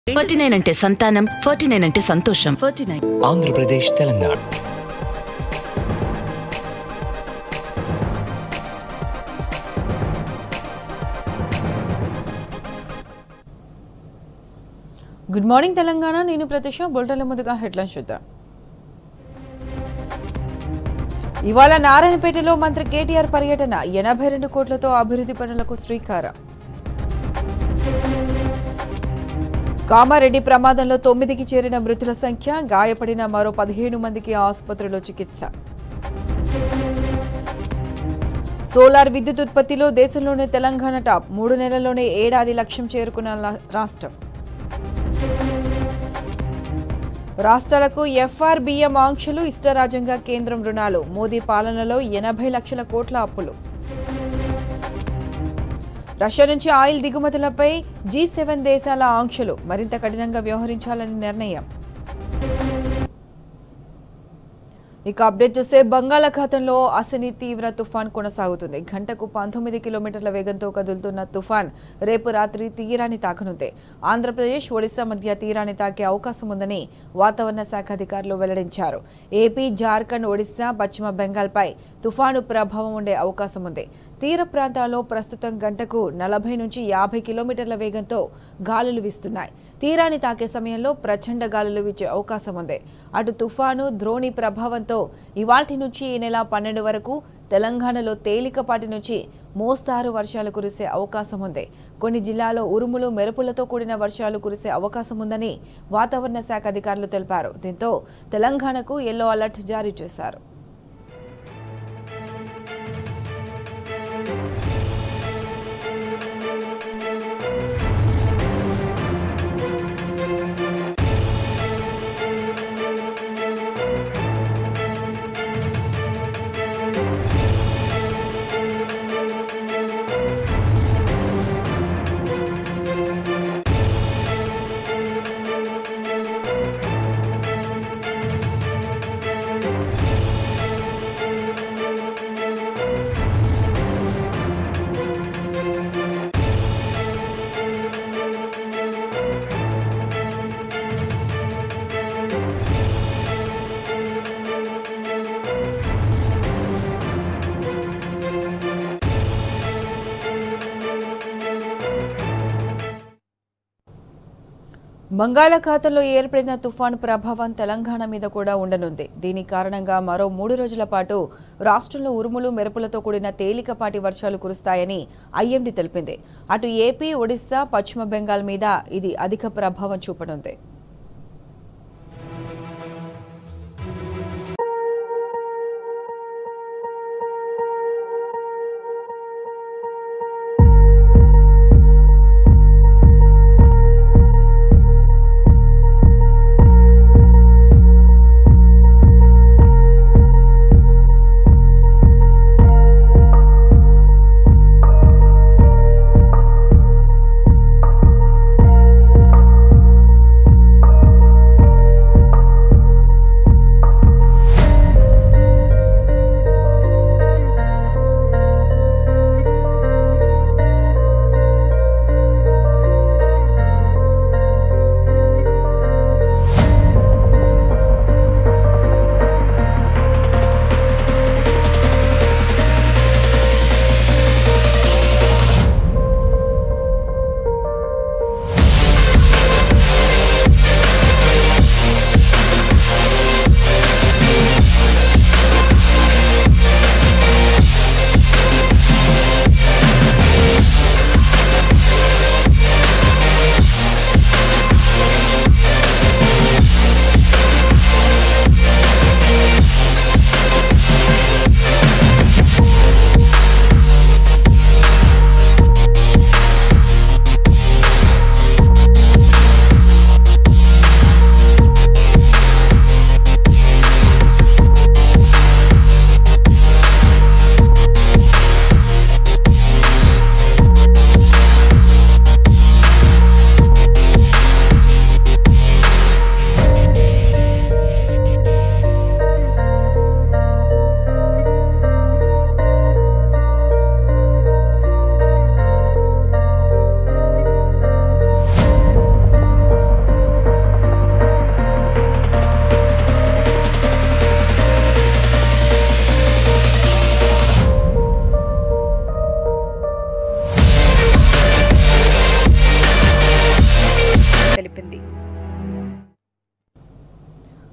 forty nine అంటే సంతానం forty nine అంటే సంతోషం forty nine Andhra Pradesh Telangana good morning Telangana నేను ప్రత్యూష బులెటిన్ల ముందుగా హెడ్లైన్స్ చూద్దాం ఇవాళ నారాయణపేటలో మంత్రి కేటీఆర్ పర్యటన ఎనభై రెండు కోట్లతో అభివృద్ధి పనులకు శ్రీకారం కామారెడ్డి ప్రమాదంలో తొమ్మిదికి చేరిన మృతుల సంఖ్య గాయపడిన మరో పదిహేను మందికి ఆసుపత్రిలో చికిత్స సోలార్ విద్యుత్ ఉత్పత్తిలో దేశంలోనే తెలంగాణ టాప్ మూడు నెలల్లోనే ఏడాది లక్ష్యం చేరుకున్న లా- రాష్ట్రం రాష్ట్రాలకు ఎఫ్ఆర్బిఎం ఆంక్షలు ఇష్టరాజ్యంగా కేంద్రం రుణాలు మోదీ పాలనలో ఎనభై లక్షల కోట్ల అప్పులు రష్యా నుంచి ఆయిల్ దిగుమతులపై జీ సెవెన్ దేశాల ఆంక్షలు మరింత కఠినంగా వ్యవహరించాలని నిర్ణయం ఇక అప్డేట్ చూస్తే బంగాళాఖాతంలో అసని తీవ్ర తుఫాన్ కొనసాగుతుంది గంటకు పంతొమ్మిది కిలోమీటర్ల వేగంతో కదులుతున్న తుఫాన్ రేపు రాత్రి తీరాన్ని తాకనుంది ఆంధ్రప్రదేశ్ ఒడిశా మధ్య తీరాన్ని తాకే అవకాశం ఉందని వాతావరణ శాఖ అధికారులు వెల్లడించారు ఏపీ జార్ఖండ్ ఒడిశా పశ్చిమ బెంగాల్పై తుఫాను ప్రభావం ఉండే అవకాశం ఉంది తీర ప్రాంతాల్లో ప్రస్తుతం గంటకు నలభై నుంచి యాభై కిలోమీటర్ల వేగంతో గాలులు వీస్తున్నాయి తీరాన్ని తాకే సమయంలో ప్రచండ గాలులు వీచే అవకాశం ఉంది అటు తుఫాను ద్రోణి ప్రభావంతో ఇవాల్టి నుంచి ఈ నెల పన్నెండు వరకు తెలంగాణలో తేలికపాటి నుంచి మోస్తారు వర్షాలు కురిసే అవకాశం ఉంది కొన్ని జిల్లాల్లో ఉరుములు మెరుపులతో కూడిన వర్షాలు కురిసే అవకాశం ఉందని వాతావరణ శాఖ అధికారులు తెలిపారు దీంతో తెలంగాణకు ఎల్లో అలర్ట్ జారీ చేశారు బంగాళాఖాతంలో ఏర్పడిన తుఫాను ప్రభావం తెలంగాణ మీద కూడా ఉండనుంది దీని కారణంగా మరో మూడు రోజుల పాటు రాష్ట్రంలో ఉరుములు మెరుపులతో కూడిన తేలికపాటి వర్షాలు కురుస్తాయని ఐఎండీ తెలిపింది అటు ఏపీ ఒడిశా పశ్చిమ బెంగాల్ మీద ఇది అధిక ప్రభావం చూపనుంది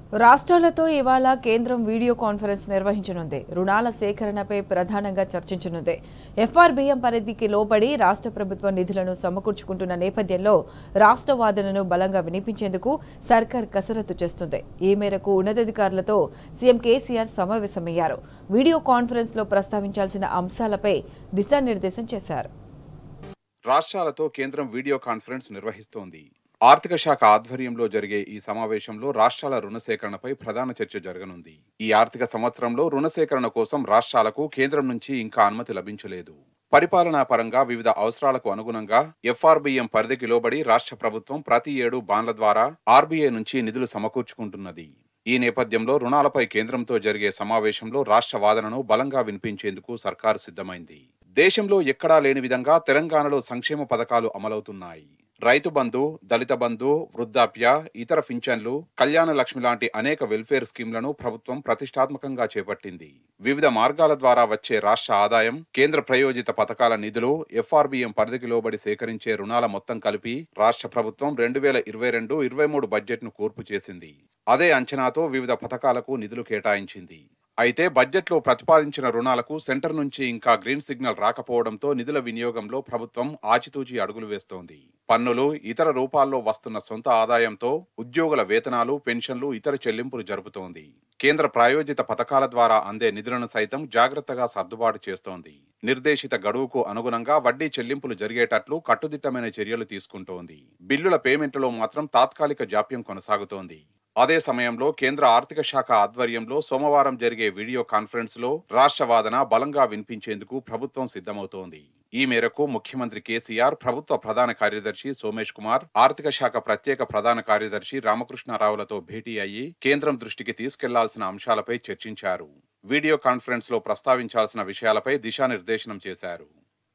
రాష్ట్రాలతో ఇవాళ కేంద్రం వీడియో కాన్ఫరెన్స్ నిర్వహించనుంది రుణాల సేకరణపై ప్రధానంగా చర్చించనుంది ఎఫ్ఆర్బిఎం పరిధికి లోబడి రాష్ట్ర ప్రభుత్వం నిధులను సమకూర్చుకుంటున్న నేపథ్యంలో రాష్ట్ర వాదనను బలంగా వినిపించేందుకు సర్కార్ కసరత్తు చేస్తుంది ఈ మేరకు ఉన్నతాధికారులతో సీఎం కేసీఆర్ సమావేశమయ్యారు వీడియో కాన్ఫరెన్స్లో ప్రస్తావించాల్సిన అంశాలపై దిశానిర్దేశం చేశారు రాష్ట్రాలతో కేంద్రం వీడియో కాన్ఫరెన్స్ నిర్వహిస్తోంది ఆర్థిక శాఖ ఆధ్వర్యంలో జరిగే ఈ సమావేశంలో రాష్ట్రాల రుణ సేకరణపై ప్రధాన చర్చ జరగనుంది ఈ ఆర్థిక సంవత్సరంలో రుణ సేకరణ కోసం రాష్ట్రాలకు కేంద్రం నుంచి ఇంకా అనుమతి లభించలేదు పరిపాలనా పరంగా వివిధ అవసరాలకు అనుగుణంగా ఎఫ్ఆర్బిఎం పరిధికి లోబడి రాష్ట్ర ప్రభుత్వం ప్రతి ఏడు బాండ్ల ద్వారా ఆర్బీఐ నుంచి నిధులు సమకూర్చుకుంటున్నది ఈ నేపథ్యంలో రుణాలపై కేంద్రంతో జరిగే సమావేశంలో రాష్ట్ర వాదనను బలంగా వినిపించేందుకు సర్కారు సిద్ధమైంది దేశంలో ఎక్కడా లేని విధంగా తెలంగాణలో సంక్షేమ పథకాలు అమలవుతున్నాయి రైతు బంధు దళిత బంధు వృద్ధాప్య ఇతర పింఛన్లు కళ్యాణ లక్ష్మి లాంటి అనేక వెల్ఫేర్ స్కీమ్లను ప్రభుత్వం ప్రతిష్టాత్మకంగా చేపట్టింది వివిధ మార్గాల ద్వారా వచ్చే రాష్ట్ర ఆదాయం కేంద్ర ప్రయోజిత పథకాల నిధులు ఎఫ్ఆర్బిఎం పరిధికి లోబడి సేకరించే రుణాల మొత్తం కలిపి రాష్ట్ర ప్రభుత్వం రెండు వేల ఇరవై రెండు ఇరవై మూడు బడ్జెట్ను కూర్పు చేసింది అదే అంచనాతో వివిధ పథకాలకు నిధులు కేటాయించింది అయితే బడ్జెట్లో ప్రతిపాదించిన రుణాలకు సెంటర్ నుంచి ఇంకా గ్రీన్ సిగ్నల్ రాకపోవడంతో నిధుల వినియోగంలో ప్రభుత్వం ఆచితూచి అడుగులు వేస్తోంది పన్నులు ఇతర రూపాల్లో వస్తున్న సొంత ఆదాయంతో ఉద్యోగుల వేతనాలు పెన్షన్లు ఇతర చెల్లింపులు జరుపుతోంది కేంద్ర ప్రాయోజిత పథకాల ద్వారా అందే నిధులను సైతం జాగ్రత్తగా సర్దుబాటు చేస్తోంది నిర్దేశిత గడువుకు అనుగుణంగా వడ్డీ చెల్లింపులు జరిగేటట్లు కట్టుదిట్టమైన చర్యలు తీసుకుంటోంది బిల్లుల పేమెంట్లో మాత్రం తాత్కాలిక జాప్యం కొనసాగుతోంది అదే సమయంలో కేంద్ర ఆర్థిక శాఖ ఆధ్వర్యంలో సోమవారం జరిగే వీడియో కాన్ఫరెన్స్ లో రాష్ట్ర వాదన బలంగా వినిపించేందుకు ప్రభుత్వం సిద్ధమవుతోంది ఈ మేరకు ముఖ్యమంత్రి కేసీఆర్ ప్రభుత్వ ప్రధాన కార్యదర్శి సోమేష్ కుమార్ ఆర్థిక శాఖ ప్రత్యేక ప్రధాన కార్యదర్శి రామకృష్ణారావులతో భేటీ అయ్యి కేంద్రం దృష్టికి తీసుకెళ్లాల్సిన అంశాలపై చర్చించారు వీడియో కాన్ఫరెన్స్ లో ప్రస్తావించాల్సిన విషయాలపై దిశానిర్దేశనం చేశారు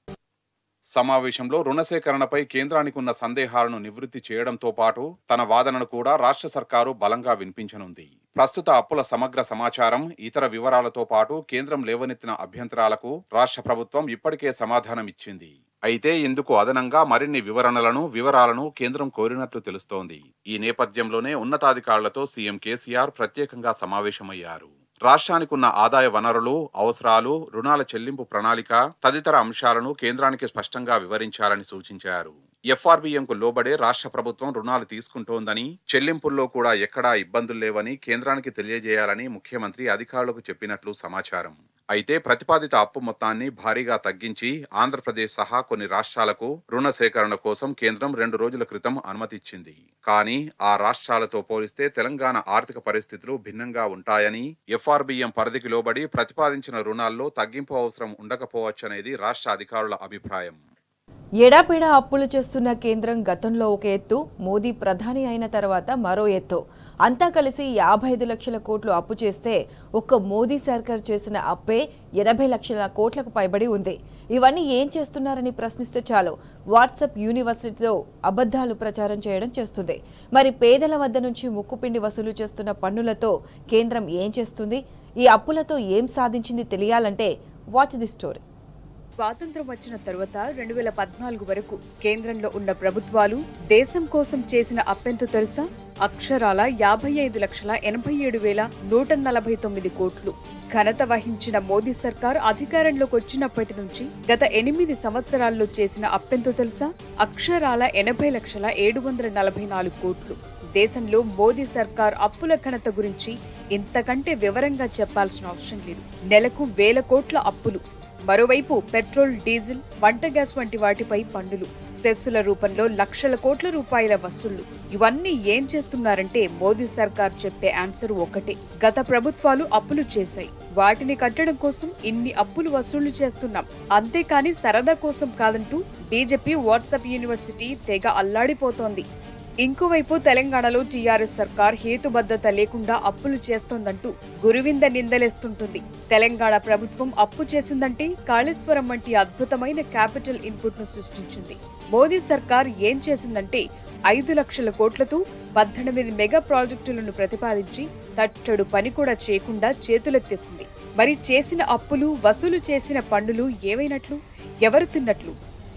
సమావేశంలో రుణ సేకరణపై కేంద్రానికి ఉన్న సందేహాలను నివృత్తి చేయడంతో పాటు తన వాదనను కూడా రాష్ట్ర సర్కారు బలంగా వినిపించనుంది ప్రస్తుత అప్పుల సమగ్ర సమాచారం ఇతర వివరాలతో పాటు కేంద్రం లేవనెత్తిన అభ్యంతరాలకు రాష్ట్ర ప్రభుత్వం ఇప్పటికే సమాధానం ఇచ్చింది అయితే ఇందుకు అదనంగా మరిన్ని వివరణలను వివరాలను కేంద్రం కోరినట్లు తెలుస్తోంది ఈ నేపథ్యంలోనే ఉన్నతాధికారులతో సీఎం కేసీఆర్ ప్రత్యేకంగా సమావేశమయ్యారు రాష్ట్రానికి ఉన్న ఆదాయ వనరులు అవసరాలు రుణాల చెల్లింపు ప్రణాళిక తదితర అంశాలను కేంద్రానికి స్పష్టంగా వివరించాలని సూచించారు ఎఫ్ఆర్బిఎంకు లోబడే రాష్ట్ర ప్రభుత్వం రుణాలు తీసుకుంటోందని చెల్లింపుల్లో కూడా ఎక్కడా ఇబ్బందులు లేవని కేంద్రానికి తెలియజేయాలని ముఖ్యమంత్రి అధికారులకు చెప్పినట్లు సమాచారం అయితే ప్రతిపాదిత అప్పు మొత్తాన్ని భారీగా తగ్గించి ఆంధ్రప్రదేశ్ సహా కొన్ని రాష్ట్రాలకు రుణ సేకరణ కోసం కేంద్రం రెండు రోజుల క్రితం అనుమతిచ్చింది కానీ ఆ రాష్ట్రాలతో పోలిస్తే తెలంగాణ ఆర్థిక పరిస్థితులు భిన్నంగా ఉంటాయని ఎఫ్ఆర్బిఎం పరిధికి లోబడి ప్రతిపాదించిన రుణాల్లో తగ్గింపు అవసరం ఉండకపోవచ్చనేది రాష్ట్ర అధికారుల అభిప్రాయం ఎడాపెడా అప్పులు చేస్తున్న కేంద్రం గతంలో ఒక ఎత్తు మోదీ ప్రధాని అయిన తర్వాత మరో ఎత్తు అంతా కలిసి యాభై ఐదు లక్షల కోట్లు అప్పు చేస్తే ఒక్క మోదీ సర్కార్ చేసిన అప్పే ఎనభై లక్షల కోట్లకు పైబడి ఉంది ఇవన్నీ ఏం చేస్తున్నారని ప్రశ్నిస్తే చాలు వాట్సాప్ యూనివర్సిటీతో అబద్ధాలు ప్రచారం చేయడం చేస్తుంది మరి పేదల వద్ద నుంచి ముక్కుపిండి వసూలు చేస్తున్న పన్నులతో కేంద్రం ఏం చేస్తుంది ఈ అప్పులతో ఏం సాధించింది తెలియాలంటే వాచ్ ది స్టోరీ స్వాతంత్రం వచ్చిన తరువాత రెండు వేల పద్నాలుగు వరకు కేంద్రంలో ఉన్న ప్రభుత్వాలు దేశం కోసం చేసిన అప్పెంతో తెలుసా అక్షరాల యాభై ఐదు లక్షల ఎనభై ఏడు వేల నూట నలభై తొమ్మిది కోట్లు ఘనత వహించిన మోదీ సర్కార్ అధికారంలోకి వచ్చినప్పటి నుంచి గత ఎనిమిది సంవత్సరాల్లో చేసిన అప్పెంతో తెలుసా అక్షరాల ఎనభై లక్షల ఏడు వందల నలభై నాలుగు కోట్లు దేశంలో మోదీ సర్కార్ అప్పుల ఘనత గురించి ఇంతకంటే వివరంగా చెప్పాల్సిన అవసరం లేదు నెలకు వేల కోట్ల అప్పులు మరోవైపు పెట్రోల్ డీజిల్ వంట గ్యాస్ వంటి వాటిపై పన్నులు సెస్సుల రూపంలో లక్షల కోట్ల రూపాయల వసూళ్లు ఇవన్నీ ఏం చేస్తున్నారంటే మోదీ సర్కార్ చెప్పే ఆన్సర్ ఒకటే గత ప్రభుత్వాలు అప్పులు చేశాయి వాటిని కట్టడం కోసం ఇన్ని అప్పులు వసూళ్లు చేస్తున్నాం అంతేకాని సరదా కోసం కాదంటూ బీజేపీ వాట్సాప్ యూనివర్సిటీ తెగ అల్లాడిపోతోంది ఇంకోవైపు తెలంగాణలో టీఆర్ఎస్ సర్కార్ హేతుబద్ధత లేకుండా అప్పులు చేస్తోందంటూ గురువింద నిందలేస్తుంటుంది తెలంగాణ ప్రభుత్వం అప్పు చేసిందంటే కాళేశ్వరం వంటి అద్భుతమైన క్యాపిటల్ ఇన్పుట్ ను సృష్టించింది మోదీ సర్కార్ ఏం చేసిందంటే ఐదు లక్షల కోట్లతో పద్దెనిమిది మెగా ప్రాజెక్టులను ప్రతిపాదించి తట్టడు పని కూడా చేయకుండా చేతులెత్తేసింది మరి చేసిన అప్పులు వసూలు చేసిన పన్నులు ఏవైనట్లు ఎవరు తిన్నట్లు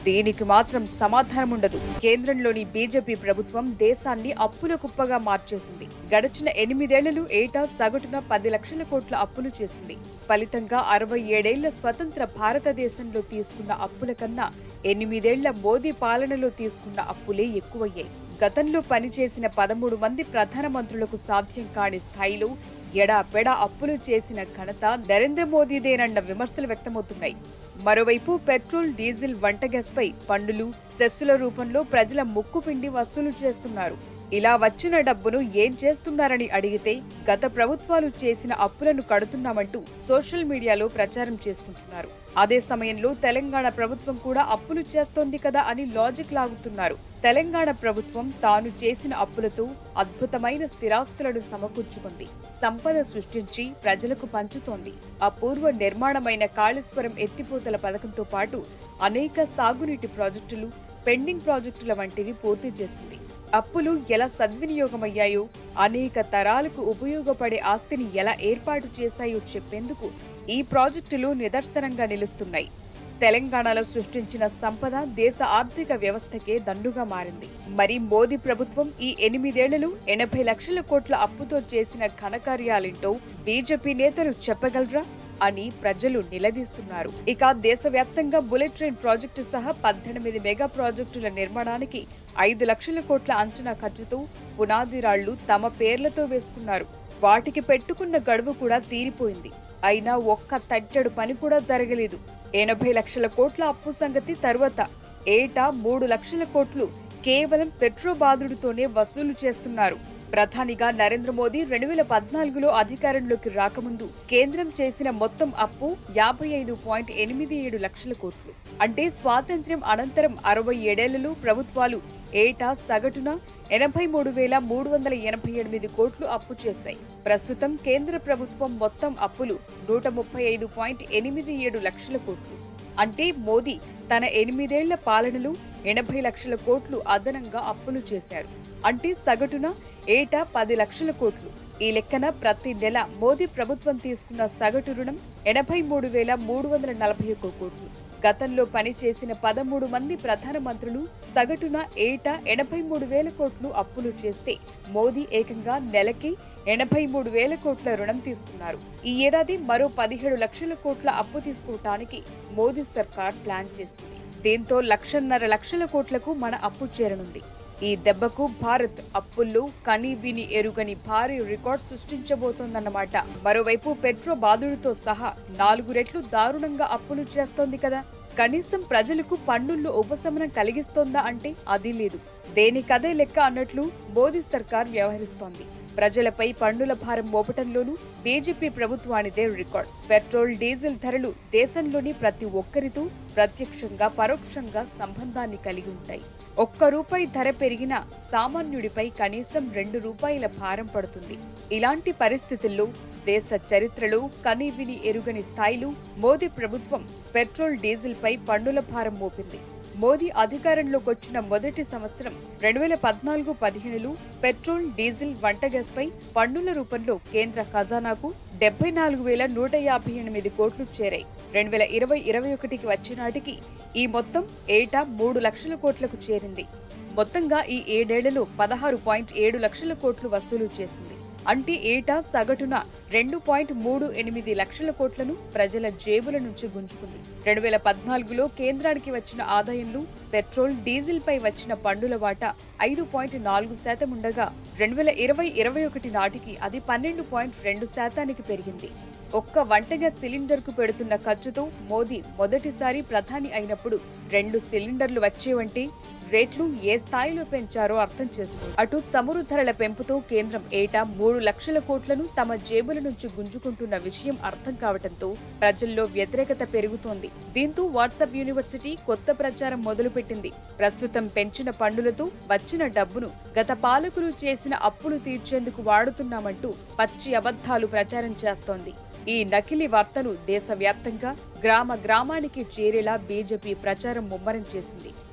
దీనికి మాత్రం సమాధానం ఉండదు కేంద్రంలోని బీజేపీ ప్రభుత్వం దేశాన్ని అప్పుల కుప్పగా మార్చేసింది గడిచిన ఎనిమిదేళ్లలో ఏటా సగటున పది లక్షల కోట్ల అప్పులు చేసింది ఫలితంగా అరవై ఏడేళ్ల స్వతంత్ర భారతదేశంలో తీసుకున్న అప్పుల కన్నా ఎనిమిదేళ్ల మోదీ పాలనలో తీసుకున్న అప్పులే ఎక్కువయ్యాయి గతంలో పనిచేసిన పదమూడు మంది ప్రధానమంత్రులకు సాధ్యం కాని స్థాయిలో ఎడాపెడా అప్పులు చేసిన ఘనత నరేంద్ర మోదీదేనన్న విమర్శలు వ్యక్తమవుతున్నాయి మరోవైపు పెట్రోల్ డీజిల్ వంట గ్యాస్పై పన్నులు సెస్సుల రూపంలో ప్రజల ముక్కు పిండి వసూలు చేస్తున్నారు ఇలా వచ్చిన డబ్బును ఏం చేస్తున్నారని అడిగితే గత ప్రభుత్వాలు చేసిన అప్పులను కడుతున్నామంటూ సోషల్ మీడియాలో ప్రచారం చేసుకుంటున్నారు అదే సమయంలో తెలంగాణ ప్రభుత్వం కూడా అప్పులు చేస్తోంది కదా అని లాజిక్ లాగుతున్నారు తెలంగాణ ప్రభుత్వం తాను చేసిన అప్పులతో అద్భుతమైన స్థిరాస్తులను సమకూర్చుకుంది సంపద సృష్టించి ప్రజలకు పంచుతోంది అపూర్వ నిర్మాణమైన కాళేశ్వరం ఎత్తిపోతల పథకంతో పాటు అనేక సాగునీటి ప్రాజెక్టులు పెండింగ్ ప్రాజెక్టుల వంటివి పూర్తి చేసింది అప్పులు ఎలా సద్వినియోగమయ్యాయో అనేక తరాలకు ఉపయోగపడే ఆస్తిని ఎలా ఏర్పాటు చేశాయో చెప్పేందుకు ఈ ప్రాజెక్టులు నిదర్శనంగా నిలుస్తున్నాయి తెలంగాణలో సృష్టించిన సంపద దేశ ఆర్థిక వ్యవస్థకే దండుగా మారింది మరి మోదీ ప్రభుత్వం ఈ ఎనిమిదేళ్లలో ఎనభై లక్షల కోట్ల అప్పుతో చేసిన ఘనకార్యాలేంటో బీజేపీ నేతలు చెప్పగలరా అని ప్రజలు నిలదీస్తున్నారు ఇక దేశవ్యాప్తంగా బుల్లెట్ ట్రైన్ ప్రాజెక్టు సహా పద్దెనిమిది మెగా ప్రాజెక్టుల నిర్మాణానికి ఐదు లక్షల కోట్ల అంచనా ఖర్చుతో పునాది రాళ్లు తమ పేర్లతో వేసుకున్నారు వాటికి పెట్టుకున్న గడువు కూడా తీరిపోయింది అయినా ఒక్క తట్టెడు పని కూడా జరగలేదు ఎనభై లక్షల కోట్ల అప్పు సంగతి తరువాత ఏటా మూడు లక్షల కోట్లు కేవలం పెట్రోబాదుడితోనే వసూలు చేస్తున్నారు ప్రధానిగా నరేంద్ర మోదీ రెండు వేల పద్నాలుగులో అధికారంలోకి రాకముందు కేంద్రం చేసిన మొత్తం అప్పు యాభై ఐదు పాయింట్ ఎనిమిది ఏడు లక్షల కోట్లు అంటే స్వాతంత్ర్యం అనంతరం అరవై ఏడేళ్లలో ప్రభుత్వాలు ఏటా సగటున ఎనభై మూడు వేల మూడు వందల ఎనభై ఎనిమిది కోట్లు అప్పు చేశాయి ప్రస్తుతం కేంద్ర ప్రభుత్వం మొత్తం అప్పులు నూట ముప్పై ఐదు పాయింట్ ఎనిమిది ఏడు లక్షల కోట్లు అంటే మోదీ తన ఎనిమిదేళ్ల పాలనలో ఎనభై లక్షల కోట్లు అదనంగా అప్పులు చేశారు అంటే సగటున ఏటా పది లక్షల కోట్లు ఈ లెక్కన ప్రతి నెల మోదీ ప్రభుత్వం తీసుకున్న సగటు రుణం ఎనభై మూడు వేల మూడు వందల నలభై ఒక్క కోట్లు గతంలో పనిచేసిన పదమూడు మంది ప్రధానమంత్రులు సగటున ఏటా ఎనభై మూడు వేల కోట్లు అప్పులు చేస్తే మోదీ ఏకంగా నెలకి ఎనభై మూడు వేల కోట్ల రుణం తీసుకున్నారు ఈ ఏడాది మరో పదిహేడు లక్షల కోట్ల అప్పు తీసుకోవటానికి మోదీ సర్కార్ ప్లాన్ చేసింది దీంతో లక్షన్నర లక్షల కోట్లకు మన అప్పు చేరనుంది ఈ దెబ్బకు భారత్ అప్పుల్లో కని విని ఎరుగని భారీ రికార్డ్ సృష్టించబోతోందన్నమాట మరోవైపు పెట్రో బాధుడితో సహా నాలుగు రెట్లు దారుణంగా అప్పులు చేస్తోంది కదా కనీసం ప్రజలకు పన్నుల్లో ఉపశమనం కలిగిస్తోందా అంటే అది లేదు దేనికదే లెక్క అన్నట్లు మోదీ సర్కార్ వ్యవహరిస్తోంది ప్రజలపై పన్నుల భారం మోపటంలోనూ బీజేపీ ప్రభుత్వానిదే రికార్డ్ పెట్రోల్ డీజిల్ ధరలు దేశంలోని ప్రతి ఒక్కరితో ప్రత్యక్షంగా పరోక్షంగా సంబంధాన్ని కలిగి ఉంటాయి ఒక్క రూపాయి ధర పెరిగినా సామాన్యుడిపై కనీసం రెండు రూపాయల భారం పడుతుంది ఇలాంటి పరిస్థితుల్లో దేశ చరిత్రలో కనీవిని ఎరుగని స్థాయిలో మోదీ ప్రభుత్వం పెట్రోల్ డీజిల్ పై పన్నుల భారం మోపింది మోదీ అధికారంలోకి వచ్చిన మొదటి సంవత్సరం రెండు వేల పద్నాలుగు పదిహేనులో పెట్రోల్ డీజిల్ వంట గ్యాస్ పై పన్నుల రూపంలో కేంద్ర ఖజానాకు డెబ్బై నాలుగు వేల నూట యాభై ఎనిమిది కోట్లు చేరాయి రెండు వేల ఇరవై ఇరవై ఒకటికి వచ్చినాటికి ఈ మొత్తం ఏటా మూడు లక్షల కోట్లకు చేరింది మొత్తంగా ఈ ఏడేళ్లలో పదహారు పాయింట్ ఏడు లక్షల కోట్లు వసూలు చేసింది అంటే ఏటా సగటున రెండు పాయింట్ మూడు ఎనిమిది లక్షల కోట్లను ప్రజల జేబుల నుంచి గుంజుకుంది రెండు వేల పద్నాలుగులో కేంద్రానికి వచ్చిన ఆదాయంలో పెట్రోల్ డీజిల్ పై వచ్చిన పన్నుల వాటా ఐదు పాయింట్ నాలుగు శాతం ఉండగా రెండు వేల ఇరవై ఇరవై ఒకటి నాటికి అది పన్నెండు పాయింట్ రెండు శాతానికి పెరిగింది ఒక్క వంటగా సిలిండర్కు పెడుతున్న ఖర్చుతో మోదీ మొదటిసారి ప్రధాని అయినప్పుడు రెండు సిలిండర్లు వచ్చేవంటే రేట్లు ఏ స్థాయిలో పెంచారో అర్థం చేసుకో అటు చమురు ధరల పెంపుతో కేంద్రం ఏటా మూడు లక్షల కోట్లను తమ జేబుల నుంచి గుంజుకుంటున్న విషయం అర్థం కావటంతో ప్రజల్లో వ్యతిరేకత పెరుగుతోంది దీంతో వాట్సాప్ యూనివర్సిటీ కొత్త ప్రచారం మొదలుపెట్టింది ప్రస్తుతం పెంచిన పన్నులతో వచ్చిన డబ్బును గత పాలకులు చేసిన అప్పులు తీర్చేందుకు వాడుతున్నామంటూ పచ్చి అబద్ధాలు ప్రచారం చేస్తోంది ఈ నకిలీ వార్తను దేశవ్యాప్తంగా గ్రామ గ్రామానికి చేరేలా బీజేపీ ప్రచారం ముమ్మరం చేసింది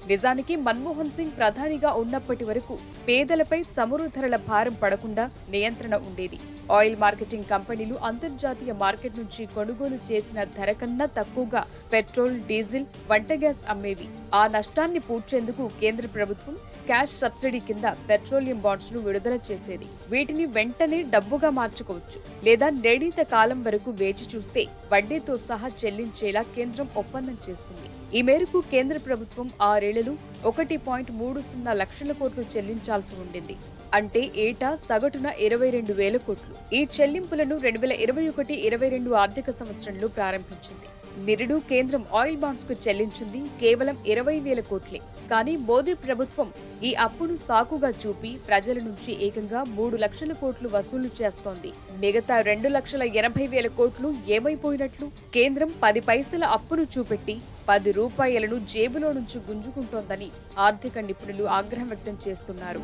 నిజానికి మన్మోహన్ సింగ్ ప్రధానిగా ఉన్నప్పటి వరకు పేదలపై చమురు ధరల భారం పడకుండా నియంత్రణ ఉండేది ఆయిల్ మార్కెటింగ్ కంపెనీలు అంతర్జాతీయ మార్కెట్ నుంచి కొనుగోలు చేసిన ధర కన్నా తక్కువగా పెట్రోల్ డీజిల్ వంట గ్యాస్ అమ్మేవి ఆ నష్టాన్ని పూడ్చేందుకు కేంద్ర ప్రభుత్వం క్యాష్ సబ్సిడీ కింద పెట్రోలియం బాండ్స్ ను విడుదల చేసేది వీటిని వెంటనే డబ్బుగా మార్చుకోవచ్చు లేదా నిర్ణీత కాలం వరకు వేచి చూస్తే వడ్డీతో సహా చెల్లించేలా కేంద్రం ఒప్పందం చేసుకుంది ఈ మేరకు కేంద్ర ప్రభుత్వం ఆరేళ్లలో ఒకటి పాయింట్ మూడు సున్నా లక్షల కోట్లు చెల్లించాల్సి ఉండింది అంటే ఏటా సగటున ఇరవై రెండు వేల కోట్లు ఈ చెల్లింపులను రెండు వేల ఇరవై ఒకటి ఇరవై రెండు ఆర్థిక సంవత్సరంలో ప్రారంభించింది నిరుడు కేంద్రం ఆయిల్ బాండ్స్ కు చెల్లించింది కేవలం ఇరవై వేల కోట్లే కానీ మోదీ ప్రభుత్వం ఈ అప్పును సాకుగా చూపి ప్రజల నుంచి ఏకంగా మూడు లక్షల కోట్లు వసూలు చేస్తోంది మిగతా రెండు లక్షల ఎనభై వేల కోట్లు ఏమైపోయినట్లు కేంద్రం పది పైసల అప్పును చూపెట్టి పది రూపాయలను జేబులో నుంచి గుంజుకుంటోందని ఆర్థిక నిపుణులు ఆగ్రహం వ్యక్తం చేస్తున్నారు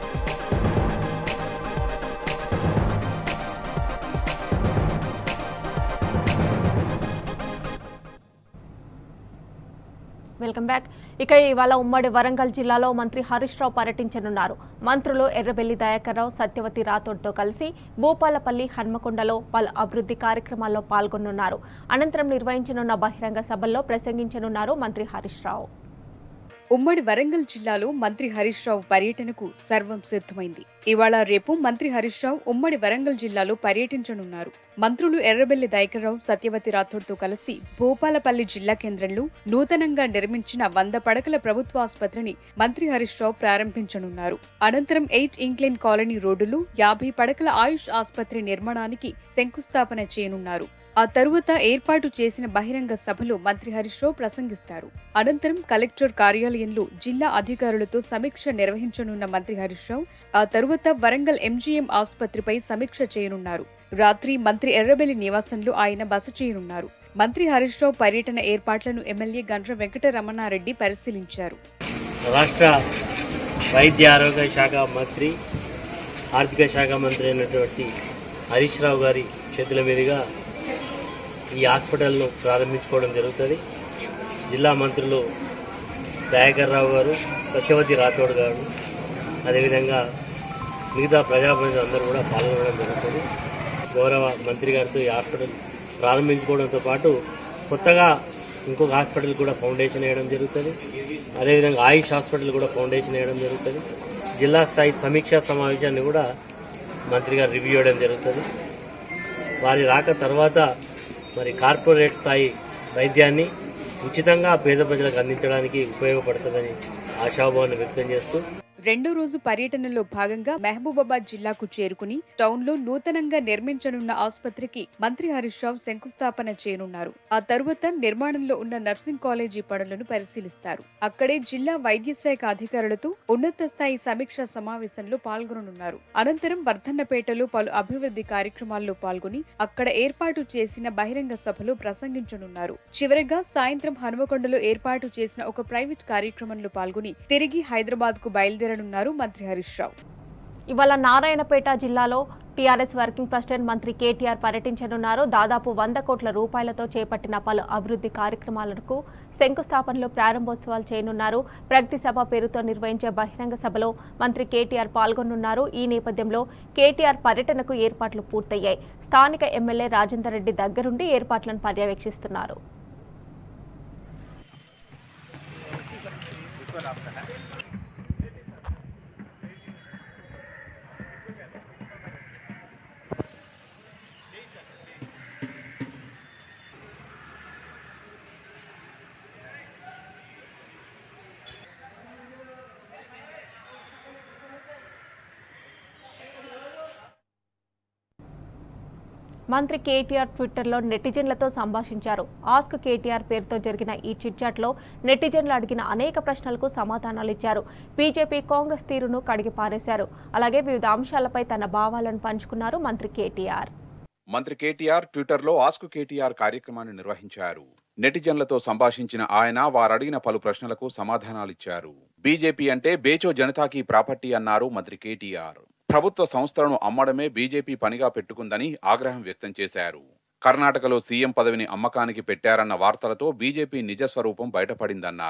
వెల్కమ్ బ్యాక్ ఇక ఇవాళ ఉమ్మడి వరంగల్ జిల్లాలో మంత్రి హరీష్ రావు పర్యటించనున్నారు మంత్రులు ఎర్రబెల్లి దయాకర్ రావు సత్యవతి రాథోడ్తో కలిసి భూపాలపల్లి హన్మకొండలో పలు అభివృద్ధి కార్యక్రమాల్లో పాల్గొనున్నారు అనంతరం నిర్వహించనున్న బహిరంగ సభల్లో ప్రసంగించనున్నారు మంత్రి హరీష్ రావు ఉమ్మడి వరంగల్ జిల్లాలో మంత్రి హరీష్ రావు పర్యటనకు సర్వం సిద్ధమైంది ఇవాళ రేపు మంత్రి హరీష్ రావు ఉమ్మడి వరంగల్ జిల్లాలో పర్యటించనున్నారు మంత్రులు ఎర్రబెల్లి దైకర్రావు సత్యవతి రాథోడ్తో కలిసి భూపాలపల్లి జిల్లా కేంద్రంలో నూతనంగా నిర్మించిన వంద పడకల ప్రభుత్వ ఆసుపత్రిని మంత్రి హరీష్ రావు ప్రారంభించనున్నారు అనంతరం ఎయిట్ ఇంక్లైన్ కాలనీ రోడ్డులో యాభై పడకల ఆయుష్ ఆసుపత్రి నిర్మాణానికి శంకుస్థాపన చేయనున్నారు ఆ తరువాత ఏర్పాటు చేసిన బహిరంగ సభలో మంత్రి హరీష్ రావు ప్రసంగిస్తారు అనంతరం కలెక్టర్ కార్యాలయంలో జిల్లా అధికారులతో సమీక్ష నిర్వహించనున్న మంత్రి హరీష్ రావు ఆ తరువాత వరంగల్ ఎంజీఎం ఆసుపత్రిపై సమీక్ష చేయనున్నారు రాత్రి మంత్రి ఎర్రబెల్లి నివాసంలో ఆయన బస చేయనున్నారు మంత్రి హరీష్ రావు పర్యటన ఏర్పాట్లను ఎమ్మెల్యే గండ్ర వెంకటరమణారెడ్డి పరిశీలించారు రాష్ట్ర వైద్య ఆరోగ్య శాఖ మంత్రి ఆర్థిక శాఖ మంత్రి అయినటువంటి హరీష్ రావు గారి చేతుల మీదుగా ఈ హాస్పిటల్ను ప్రారంభించుకోవడం జరుగుతుంది జిల్లా మంత్రులు దయాకర్ రావు గారు సత్యవతి రాథోడ్ గారు అదేవిధంగా మిగతా ప్రజాప్రతినిధులు అందరూ కూడా పాల్గొనడం జరుగుతుంది గౌరవ మంత్రి గారితో ఈ హాస్పిటల్ ప్రారంభించుకోవడంతో పాటు కొత్తగా ఇంకొక హాస్పిటల్ కూడా ఫౌండేషన్ వేయడం జరుగుతుంది అదేవిధంగా ఆయుష్ హాస్పిటల్ కూడా ఫౌండేషన్ వేయడం జరుగుతుంది జిల్లా స్థాయి సమీక్షా సమావేశాన్ని కూడా మంత్రి గారు రివ్యూ చేయడం జరుగుతుంది వారి రాక తర్వాత మరి కార్పొరేట్ స్థాయి వైద్యాన్ని ఉచితంగా పేద ప్రజలకు అందించడానికి ఉపయోగపడుతుందని ఆశాభావాన్ని వ్యక్తం చేస్తూ రెండో రోజు పర్యటనలో భాగంగా మహబూబాబాద్ జిల్లాకు చేరుకుని టౌన్ లో నూతనంగా నిర్మించనున్న ఆసుపత్రికి మంత్రి హరీష్ రావు శంకుస్థాపన చేయనున్నారు ఆ తరువాత నిర్మాణంలో ఉన్న నర్సింగ్ కాలేజీ పనులను పరిశీలిస్తారు అక్కడే జిల్లా వైద్య శాఖ అధికారులతో ఉన్నత స్థాయి సమీక్షా సమావేశంలో పాల్గొననున్నారు అనంతరం వర్ధన్నపేటలో పలు అభివృద్ధి కార్యక్రమాల్లో పాల్గొని అక్కడ ఏర్పాటు చేసిన బహిరంగ సభలో ప్రసంగించనున్నారు చివరగా సాయంత్రం హనుమకొండలో ఏర్పాటు చేసిన ఒక ప్రైవేట్ కార్యక్రమంలో పాల్గొని తిరిగి హైదరాబాద్ కు బయలుదేరనున్నారు మంత్రి హరీష్ రావు ఇవాళ నారాయణపేట జిల్లాలో టీఆర్ఎస్ వర్కింగ్ ప్రెసిడెంట్ మంత్రి కేటీఆర్ పర్యటించనున్నారు దాదాపు వంద కోట్ల రూపాయలతో చేపట్టిన పలు అభివృద్ధి కార్యక్రమాలకు శంకుస్థాపనలు ప్రారంభోత్సవాలు చేయనున్నారు ప్రగతి సభ పేరుతో నిర్వహించే బహిరంగ సభలో మంత్రి కేటీఆర్ పాల్గొనున్నారు ఈ నేపథ్యంలో కేటీఆర్ పర్యటనకు ఏర్పాట్లు పూర్తయ్యాయి స్థానిక ఎమ్మెల్యే రాజేందర్ రెడ్డి దగ్గరుండి ఏర్పాట్లను పర్యవేక్షిస్తున్నారు మంత్రి కేటీఆర్ ట్విట్టర్లో నెటిజన్లతో సంభాషించారు ఆస్క్ కేటీఆర్ పేరుతో జరిగిన ఈ చిట్చాట్లో నెటిజన్లు అడిగిన అనేక ప్రశ్నలకు సమాధానాలు ఇచ్చారు బీజేపీ కాంగ్రెస్ తీరును కడిగి పారేశారు అలాగే వివిధ అంశాలపై తన భావాలను పంచుకున్నారు మంత్రి కేటీఆర్ మంత్రి కేటీఆర్ ట్విట్టర్లో ఆస్కు కేటీఆర్ కార్యక్రమాన్ని నిర్వహించారు నెటిజన్లతో సంభాషించిన ఆయన వారడిగిన పలు ప్రశ్నలకు సమాధానాలిచ్చారు బీజేపీ అంటే బేచో జనతాకి ప్రాపర్టీ అన్నారు మంత్రి కేటీఆర్ ప్రభుత్వ సంస్థలను అమ్మడమే బీజేపీ పనిగా పెట్టుకుందని ఆగ్రహం వ్యక్తం చేశారు కర్ణాటకలో సీఎం పదవిని అమ్మకానికి పెట్టారన్న వార్తలతో బీజేపీ నిజస్వరూపం బయటపడిందన్నారు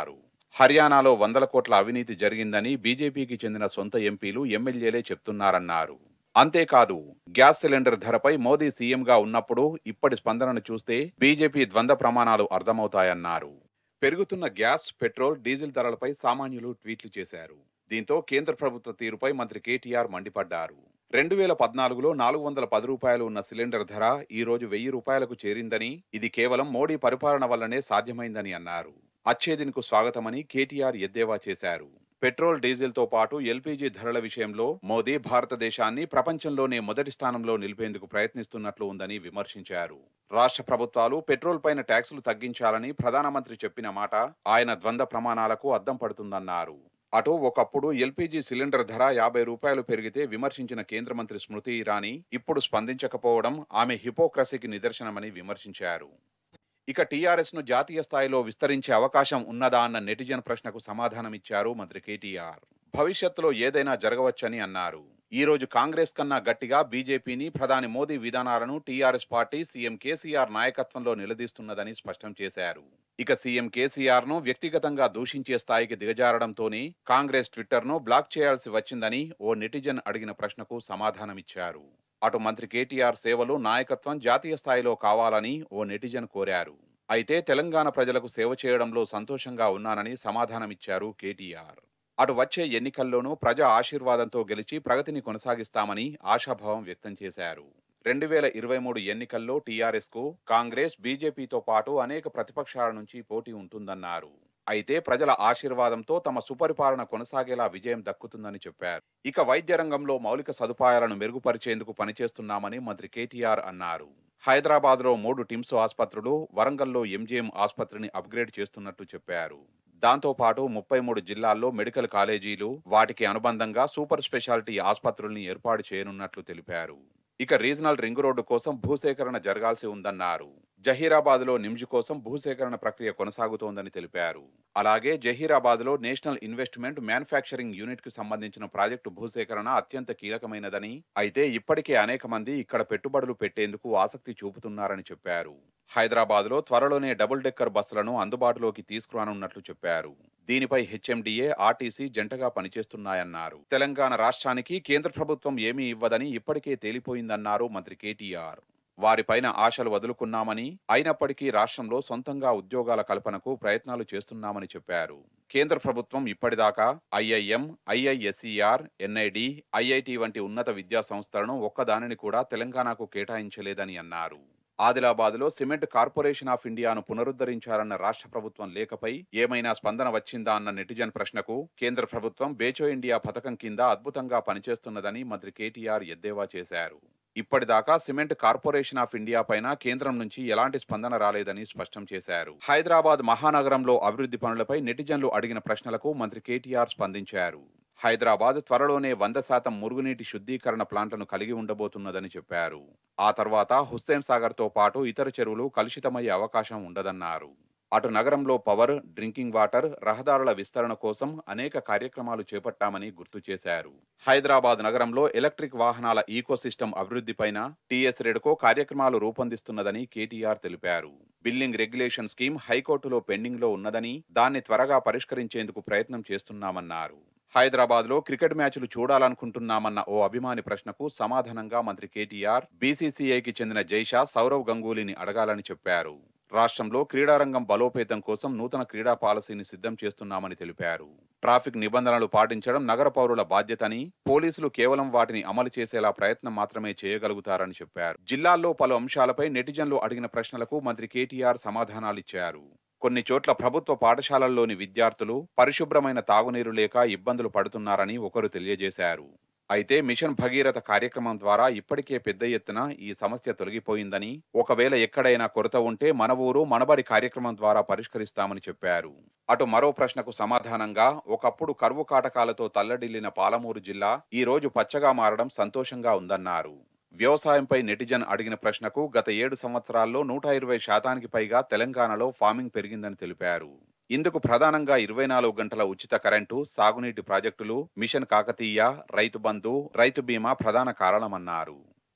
హర్యానాలో వందల కోట్ల అవినీతి జరిగిందని బీజేపీకి చెందిన సొంత ఎంపీలు ఎమ్మెల్యేలే చెప్తున్నారన్నారు అంతేకాదు గ్యాస్ సిలిండర్ ధరపై మోదీ సీఎంగా ఉన్నప్పుడు ఇప్పటి స్పందనను చూస్తే బీజేపీ ద్వంద్వ ప్రమాణాలు అర్థమవుతాయన్నారు పెరుగుతున్న గ్యాస్ పెట్రోల్ డీజిల్ ధరలపై సామాన్యులు ట్వీట్లు చేశారు దీంతో కేంద్ర ప్రభుత్వ తీరుపై మంత్రి కేటీఆర్ మండిపడ్డారు రెండు వేల పద్నాలుగులో నాలుగు వందల పది రూపాయలు ఉన్న సిలిండర్ ధర ఈ రోజు వెయ్యి రూపాయలకు చేరిందని ఇది కేవలం మోడీ పరిపాలన వల్లనే సాధ్యమైందని అన్నారు అచ్చేదిన్కు స్వాగతమని కేటీఆర్ ఎద్దేవా చేశారు పెట్రోల్ డీజిల్ తో పాటు ఎల్పీజీ ధరల విషయంలో మోదీ భారతదేశాన్ని ప్రపంచంలోనే మొదటి స్థానంలో నిలిపేందుకు ప్రయత్నిస్తున్నట్లు ఉందని విమర్శించారు రాష్ట్ర ప్రభుత్వాలు పెట్రోల్ పైన ట్యాక్సులు తగ్గించాలని ప్రధానమంత్రి చెప్పిన మాట ఆయన ద్వంద్వ ప్రమాణాలకు అద్దం పడుతుందన్నారు అటు ఒకప్పుడు ఎల్పీజీ సిలిండర్ ధర యాభై రూపాయలు పెరిగితే విమర్శించిన కేంద్ర మంత్రి స్మృతి ఇరానీ ఇప్పుడు స్పందించకపోవడం ఆమె హిపోక్రసీకి నిదర్శనమని విమర్శించారు ఇక టీఆర్ఎస్ ను జాతీయ స్థాయిలో విస్తరించే అవకాశం ఉన్నదా అన్న నెటిజన్ ప్రశ్నకు సమాధానమిచ్చారు మంత్రి కేటీఆర్ భవిష్యత్తులో ఏదైనా జరగవచ్చని అన్నారు ఈ రోజు కాంగ్రెస్ కన్నా గట్టిగా బీజేపీని ప్రధాని మోదీ విధానాలను టీఆర్ఎస్ పార్టీ సీఎం కేసీఆర్ నాయకత్వంలో నిలదీస్తున్నదని స్పష్టం చేశారు ఇక సీఎం కేసీఆర్ ను వ్యక్తిగతంగా దూషించే స్థాయికి దిగజారడంతోనే కాంగ్రెస్ ట్విట్టర్ ను బ్లాక్ చేయాల్సి వచ్చిందని ఓ నెటిజన్ అడిగిన ప్రశ్నకు సమాధానమిచ్చారు అటు మంత్రి కేటీఆర్ సేవలు నాయకత్వం జాతీయ స్థాయిలో కావాలని ఓ నెటిజన్ కోరారు అయితే తెలంగాణ ప్రజలకు సేవ చేయడంలో సంతోషంగా ఉన్నానని సమాధానమిచ్చారు కేటీఆర్ అటు వచ్చే ఎన్నికల్లోనూ ప్రజా ఆశీర్వాదంతో గెలిచి ప్రగతిని కొనసాగిస్తామని ఆశాభావం వ్యక్తం చేశారు రెండు వేల ఇరవై మూడు ఎన్నికల్లో టీఆర్ఎస్ కు కాంగ్రెస్ బీజేపీతో పాటు అనేక ప్రతిపక్షాల నుంచి పోటీ ఉంటుందన్నారు అయితే ప్రజల ఆశీర్వాదంతో తమ సుపరిపాలన కొనసాగేలా విజయం దక్కుతుందని చెప్పారు ఇక వైద్య రంగంలో మౌలిక సదుపాయాలను మెరుగుపరిచేందుకు పనిచేస్తున్నామని మంత్రి కేటీఆర్ అన్నారు హైదరాబాద్ లో మూడు టిమ్స్ ఆసుపత్రులు వరంగల్లో ఎంజీఎం ఆసుపత్రిని అప్గ్రేడ్ చేస్తున్నట్టు చెప్పారు దాంతో పాటు ముప్పై మూడు జిల్లాల్లో మెడికల్ కాలేజీలు వాటికి అనుబంధంగా సూపర్ స్పెషాలిటీ ఆసుపత్రుల్ని ఏర్పాటు చేయనున్నట్లు తెలిపారు ఇక రీజనల్ రింగ్ రోడ్డు కోసం భూసేకరణ జరగాల్సి ఉందన్నారు జహీరాబాద్ లో నిమ్జ్ కోసం భూసేకరణ ప్రక్రియ కొనసాగుతోందని తెలిపారు అలాగే జహీరాబాద్ లో నేషనల్ ఇన్వెస్ట్మెంట్ మ్యానుఫ్యాక్చరింగ్ యూనిట్ కు సంబంధించిన ప్రాజెక్టు భూసేకరణ అత్యంత కీలకమైనదని అయితే ఇప్పటికే అనేక మంది ఇక్కడ పెట్టుబడులు పెట్టేందుకు ఆసక్తి చూపుతున్నారని చెప్పారు హైదరాబాద్ లో త్వరలోనే డబుల్ డెక్కర్ బస్సులను అందుబాటులోకి తీసుకురానున్నట్లు చెప్పారు దీనిపై హెచ్ఎండిఏ ఆర్టీసీ జంటగా పనిచేస్తున్నాయన్నారు తెలంగాణ రాష్ట్రానికి కేంద్ర ప్రభుత్వం ఏమీ ఇవ్వదని ఇప్పటికే తేలిపోయిందన్నారు మంత్రి కేటీఆర్ వారిపైన ఆశలు వదులుకున్నామని అయినప్పటికీ రాష్ట్రంలో సొంతంగా ఉద్యోగాల కల్పనకు ప్రయత్నాలు చేస్తున్నామని చెప్పారు కేంద్ర ప్రభుత్వం ఇప్పటిదాకా ఐఐఎం ఐఐఎస్ఈఆర్ ఎన్ఐడి ఐఐటి వంటి ఉన్నత విద్యా సంస్థలను ఒక్కదానిని కూడా తెలంగాణకు కేటాయించలేదని అన్నారు ఆదిలాబాద్ లో సిమెంట్ కార్పొరేషన్ ఆఫ్ ఇండియాను పునరుద్ధరించాలన్న రాష్ట్ర ప్రభుత్వం లేఖపై ఏమైనా స్పందన వచ్చిందా అన్న నెటిజన్ ప్రశ్నకు కేంద్ర ప్రభుత్వం బేచో ఇండియా పథకం కింద అద్భుతంగా పనిచేస్తున్నదని మంత్రి కేటీఆర్ ఎద్దేవా చేశారు ఇప్పటిదాకా సిమెంట్ కార్పొరేషన్ ఆఫ్ ఇండియా పైన కేంద్రం నుంచి ఎలాంటి స్పందన రాలేదని స్పష్టం చేశారు హైదరాబాద్ మహానగరంలో అభివృద్ధి పనులపై నెటిజన్లు అడిగిన ప్రశ్నలకు మంత్రి కేటీఆర్ స్పందించారు హైదరాబాద్ త్వరలోనే వంద శాతం మురుగునీటి శుద్ధీకరణ ప్లాంట్లను కలిగి ఉండబోతున్నదని చెప్పారు ఆ తర్వాత హుస్సేన్ సాగర్ తో పాటు ఇతర చెరువులు కలుషితమయ్యే అవకాశం ఉండదన్నారు అటు నగరంలో పవర్ డ్రింకింగ్ వాటర్ రహదారుల విస్తరణ కోసం అనేక కార్యక్రమాలు చేపట్టామని గుర్తు చేశారు హైదరాబాద్ నగరంలో ఎలక్ట్రిక్ వాహనాల ఈకోసిస్టమ్ అభివృద్ధిపైన టీఎస్ రెడ్కో కార్యక్రమాలు రూపొందిస్తున్నదని కేటీఆర్ తెలిపారు బిల్లింగ్ రెగ్యులేషన్ స్కీమ్ హైకోర్టులో పెండింగ్ లో ఉన్నదని దాన్ని త్వరగా పరిష్కరించేందుకు ప్రయత్నం చేస్తున్నామన్నారు హైదరాబాద్ లో క్రికెట్ మ్యాచ్లు చూడాలనుకుంటున్నామన్న ఓ అభిమాని ప్రశ్నకు సమాధానంగా మంత్రి కేటీఆర్ బీసీసీఐకి చెందిన జైషా సౌరవ్ గంగూలీని అడగాలని చెప్పారు రాష్ట్రంలో క్రీడారంగం బలోపేతం కోసం నూతన క్రీడా పాలసీని సిద్ధం చేస్తున్నామని తెలిపారు ట్రాఫిక్ నిబంధనలు పాటించడం నగర పౌరుల బాధ్యతని పోలీసులు కేవలం వాటిని అమలు చేసేలా ప్రయత్నం మాత్రమే చేయగలుగుతారని చెప్పారు జిల్లాల్లో పలు అంశాలపై నెటిజన్లు అడిగిన ప్రశ్నలకు మంత్రి కేటీఆర్ సమాధానాలిచ్చారు కొన్ని చోట్ల ప్రభుత్వ పాఠశాలల్లోని విద్యార్థులు పరిశుభ్రమైన తాగునీరు లేక ఇబ్బందులు పడుతున్నారని ఒకరు తెలియజేశారు అయితే మిషన్ భగీరథ కార్యక్రమం ద్వారా ఇప్పటికే పెద్ద ఎత్తున ఈ సమస్య తొలగిపోయిందని ఒకవేళ ఎక్కడైనా కొరత ఉంటే మన ఊరు మనబడి కార్యక్రమం ద్వారా పరిష్కరిస్తామని చెప్పారు అటు మరో ప్రశ్నకు సమాధానంగా ఒకప్పుడు కరువు కాటకాలతో తల్లడిల్లిన పాలమూరు జిల్లా ఈ రోజు పచ్చగా మారడం సంతోషంగా ఉందన్నారు వ్యవసాయంపై నెటిజన్ అడిగిన ప్రశ్నకు గత ఏడు సంవత్సరాల్లో నూట ఇరవై శాతానికి పైగా తెలంగాణలో ఫార్మింగ్ పెరిగిందని తెలిపారు ఇందుకు ప్రధానంగా ఇరవై నాలుగు గంటల ఉచిత కరెంటు సాగునీటి ప్రాజెక్టులు మిషన్ కాకతీయ రైతు బంధు రైతు బీమా ప్రధాన కారణమన్నారు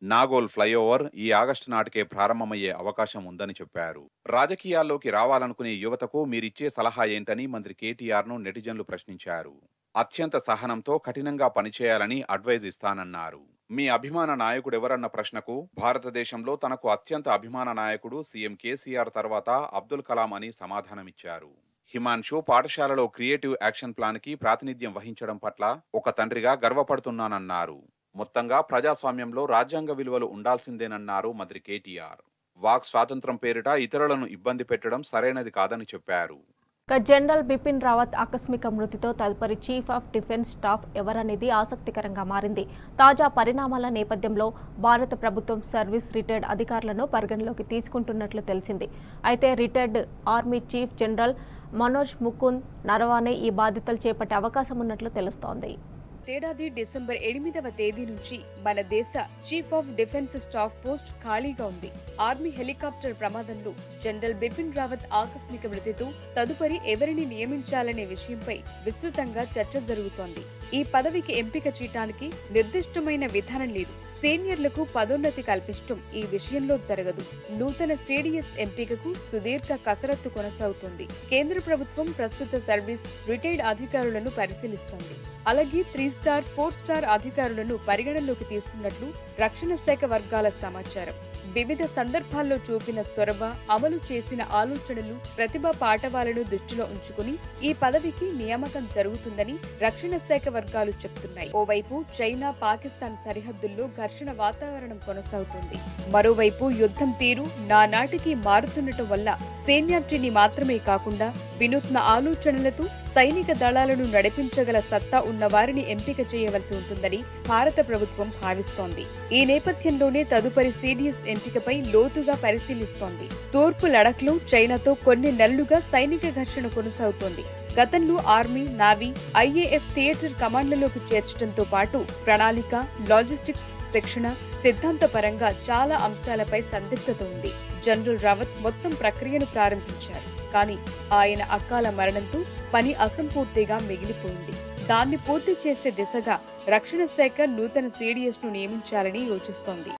నాగోల్ ఫ్లైఓవర్ ఈ ఆగస్టు నాటికే ప్రారంభమయ్యే అవకాశం ఉందని చెప్పారు రాజకీయాల్లోకి రావాలనుకునే యువతకు మీరిచ్చే సలహా ఏంటని మంత్రి కేటీఆర్ ను నెటిజన్లు ప్రశ్నించారు అత్యంత సహనంతో కఠినంగా పనిచేయాలని అడ్వైజ్ ఇస్తానన్నారు మీ అభిమాన నాయకుడెవరన్న ప్రశ్నకు భారతదేశంలో తనకు అత్యంత అభిమాన నాయకుడు సీఎం కేసీఆర్ తర్వాత అబ్దుల్ కలాం అని సమాధానమిచ్చారు హిమాన్షు పాఠశాలలో క్రియేటివ్ యాక్షన్ ప్లాన్ కి ప్రాతినిధ్యం వహించడం పట్ల ఒక తండ్రిగా గర్వపడుతున్నానన్నారు మొత్తంగా ప్రజాస్వామ్యంలో రాజ్యాంగ విలువలు ఉండాల్సిందేనన్నారు మంత్రి కేటీఆర్ వాక్ స్వాతంత్రం పేరిట ఇతరులను ఇబ్బంది పెట్టడం సరైనది కాదని చెప్పారు ఇక జనరల్ బిపిన్ రావత్ ఆకస్మిక మృతితో తదుపరి చీఫ్ ఆఫ్ డిఫెన్స్ స్టాఫ్ ఎవరనేది ఆసక్తికరంగా మారింది తాజా పరిణామాల నేపథ్యంలో భారత ప్రభుత్వం సర్వీస్ రిటైర్డ్ అధికారులను పరిగణలోకి తీసుకుంటున్నట్లు తెలిసింది అయితే retired army chief general Manoj Mukund Naravane ఈ బాధ్యతలు చేపట్టే అవకాశం ఉన్నట్లు తెలుస్తోంది ఏడాది డిసెంబర్ ఎనిమిదవ తేదీ నుంచి మన దేశ chief of defence staff post ఖాళీగా ఉంది ఆర్మీ హెలికాప్టర్ ప్రమాదంలో జనరల్ బిపిన్ రావత్ ఆకస్మిక మృతితో తదుపరి ఎవరిని నియమించాలనే విషయంపై విస్తృతంగా చర్చ జరుగుతోంది ఈ పదవికి ఎంపిక చేయటానికి నిర్దిష్టమైన విధానం లేదు సీనియర్లకు పదోన్నతి కల్పించడం ఈ విషయంలో జరగదు నూతన సిడిఎస్ ఎంపికకు సుదీర్ఘ కసరత్తు కొనసాగుతుంది కేంద్ర ప్రభుత్వం ప్రస్తుత సర్వీస్ రిటైర్డ్ అధికారులను పరిశీలిస్తోంది అలాగే త్రీ స్టార్ ఫోర్ స్టార్ అధికారులను పరిగణనలోకి తీసుకున్నట్లు రక్షణ శాఖ వర్గాల సమాచారం వివిధ సందర్భాల్లో చూపిన చొరవ అమలు చేసిన ఆలోచనలు ప్రతిభా పాఠవాలను దృష్టిలో ఉంచుకుని ఈ పదవికి నియామకం జరుగుతుందని రక్షణ శాఖ వర్గాలు చెప్తున్నాయి ఓవైపు చైనా పాకిస్తాన్ సరిహద్దుల్లో ఘర్షణ వాతావరణం కొనసాగుతుంది మరోవైపు యుద్ధం తీరు నానాటికి మారుతుండటం వల్ల సీనియారిటీని మాత్రమే కాకుండా వినూత్న ఆలోచనలతో సైనిక దళాలను నడిపించగల సత్తా ఉన్న వారిని ఎంపిక చేయవలసి ఉంటుందని భారత ప్రభుత్వం భావిస్తోంది ఈ నేపథ్యంలోనే తదుపరి సిడిఎస్ ఎంపికపై లోతుగా పరిశీలిస్తోంది తూర్పు లడఖ్లో చైనాతో కొన్ని నెలలుగా సైనిక ఘర్షణ కొనసాగుతోంది గతంలో ఆర్మీ నావీ ఐఏఎఫ్ థియేటర్ కమాండ్లలోకి చేర్చడంతో పాటు ప్రణాళిక లాజిస్టిక్స్ శిక్షణ సిద్ధాంతపరంగా చాలా అంశాలపై సందిగ్ధత ఉంది జనరల్ రావత్ మొత్తం ప్రక్రియను ప్రారంభించారు కానీ ఆయన అకాల మరణంతో పని అసంపూర్తిగా మిగిలిపోయింది దాన్ని పూర్తి చేసే దిశగా రక్షణ శాఖ నూతన సిడిఎస్ ను నియమించాలని యోచిస్తోంది